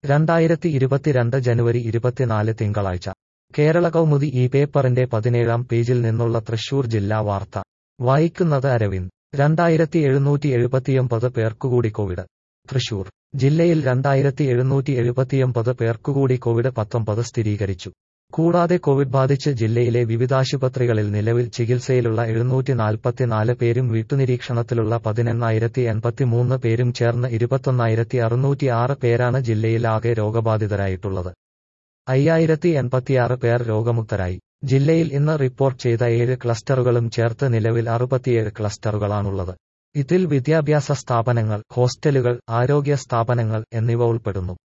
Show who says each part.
Speaker 1: രണ്ടായിരത്തി ഇരുപത്തിരണ്ട് ജനുവരി ഇരുപത്തിനാല് തിങ്കളാഴ്ച കേരള കൗമുദി ഈ പേപ്പറിന്റെ പതിനേഴാം പേജിൽ നിന്നുള്ള തൃശൂർ ജില്ലാ വാർത്ത വായിക്കുന്നത് അരവിന്ദ് രണ്ടായിരത്തി എഴുന്നൂറ്റി എഴുപത്തിയൊമ്പത് പേർക്കുകൂടി കോവിഡ് തൃശൂർ ജില്ലയിൽ രണ്ടായിരത്തി എഴുന്നൂറ്റി എഴുപത്തിയൊമ്പത് പേർക്കുകൂടി കോവിഡ് പത്തൊമ്പത് സ്ഥിരീകരിച്ചു കൂടാതെ കോവിഡ് ബാധിച്ച് ജില്ലയിലെ വിവിധാശുപത്രികളിൽ നിലവിൽ ചികിത്സയിലുള്ള എഴുന്നൂറ്റി നാൽപ്പത്തിനാല് പേരും വീട്ടുനിരീക്ഷണത്തിലുള്ള പതിനെണ്ണായിരത്തി എൺപത്തിമൂന്ന് പേരും ചേർന്ന് ഇരുപത്തൊന്നായിരത്തി അറുന്നൂറ്റി ആറ് പേരാണ് ജില്ലയിൽ ആകെ രോഗബാധിതരായിട്ടുള്ളത് അയ്യായിരത്തി എൺപത്തിയാറ് പേർ രോഗമുക്തരായി ജില്ലയിൽ ഇന്ന് റിപ്പോർട്ട് ചെയ്ത ഏഴ് ക്ലസ്റ്ററുകളും ചേർത്ത് നിലവിൽ അറുപത്തിയേഴ് ക്ലസ്റ്ററുകളാണുള്ളത് ഇതിൽ വിദ്യാഭ്യാസ സ്ഥാപനങ്ങൾ ഹോസ്റ്റലുകൾ ആരോഗ്യ സ്ഥാപനങ്ങൾ എന്നിവ ഉൾപ്പെടുന്നു